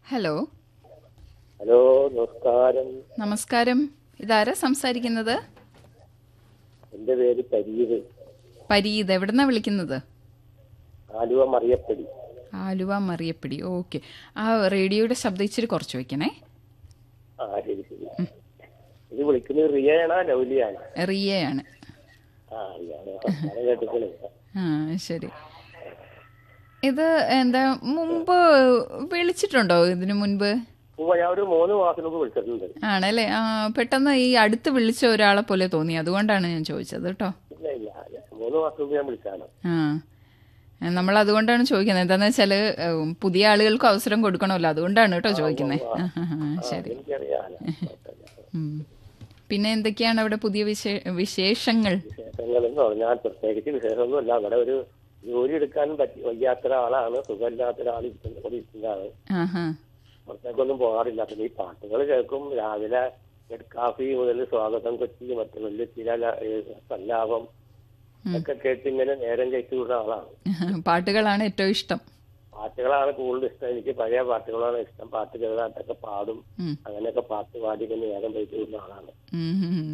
Hello hello നമസ്കാരം നമസ്കാരം ഇതാരാ സംസാരിക്കുന്നത് എന്റെ പേര് പരീത് പരീത് എവിടുന്നാ വിളിക്കുന്നത് ആലുവ മറിയപ്പടി ആലുവ മറിയപ്പിടി ഓക്കെ ആ റേഡിയോയുടെ ശബ്ദം ഇച്ചിരി കുറച്ച് വെക്കണേ ആ ശരി ശരി ഇത് വിളിക്കുന്നത് റിയയാണോ ലൗലിയാണോ റിയയാണ് ആ റിയാണ് സംസാരം കേട്ടിക്കണേ ആ ശരി ഇത് എന്താ മുമ്പ് വിളിച്ചിട്ടുണ്ടോ ഇതിനു മുൻപ് ഉവ്വ, ഞാൻ ഒരു മൂന്ന് മാസം മുമ്പ് വിളിച്ചിട്ടുണ്ട് ആണല്ലേ ആ പെട്ടെന്ന് ഈ അടുത്ത് വിളിച്ച ഒരാളെ പോലെ തോന്നി അതുകൊണ്ടാണ് ഞാൻ ചോദിച്ചത് കേട്ടോ ഇല്ല ഇല്ല ഞാൻ മൂന്ന് മാസം മുമ്പ് ഞാൻ വിളിച്ചാണ് ആ നമ്മൾ അതുകൊണ്ടാണ് ചോദിക്കുന്നത് എന്താന്ന് വെച്ചാല് ഉം, പുതിയ ആളുകൾക്ക് അവസരം കൊടുക്കണമല്ലോ അതുകൊണ്ടാണ് കേട്ടോ ചോദിക്കുന്നത് ശരി എനിക്കറിയാലോ ഉം. പിന്നെ എന്തൊക്കെയാണ് അവിടെ പുതിയ വിശേ- വിശേഷങ്ങൾ വിശേഷങ്ങൾ എന്ന് പറഞ്ഞാൽ പ്രത്യേകിച്ച് വിശേഷമൊന്നുമില്ല അവിടെ ഒരു ജോലി എടുക്കാനും പറ്റി വയ്യാത്ത ഒരാളാണ് സുഖമില്ലാത്ത ഒരാൾ ഇരിക്കുന്ന കൂടി ഇരിക്കുന്നതാണ് ആഹാ പുറത്തേക്കൊന്നും പോകാറില്ല പിന്നെ ഈ പാട്ടുകൾ കേൾക്കും രാവിലെ നെറ്റ് കാഫി മുതൽ സ്വാഗതം കൊച്ചി മറ്റു വലിയ ചില സല്ലാപം ഒക്കെ കേട്ട് ഇങ്ങനെ നേരം കഴിച്ചു വിടുന്ന ആളാണ് പാട്ടുകളാണ് ഏറ്റവും ഇഷ്ടം പാട്ടുകളാണ് കൂടുതൽ ഇഷ്ടം എനിക്ക് പഴയ പാട്ടുകളാണ് ഇഷ്ടം പാട്ട് ചെറുതായിട്ടൊക്കെ പാടും ഉം. അങ്ങനെയൊക്കെ പാട്ട് പാടി ഇങ്ങനെ നേരം കഴിച്ചു വിടുന്ന ആളാണ് ഉം, ഉം, ഉം.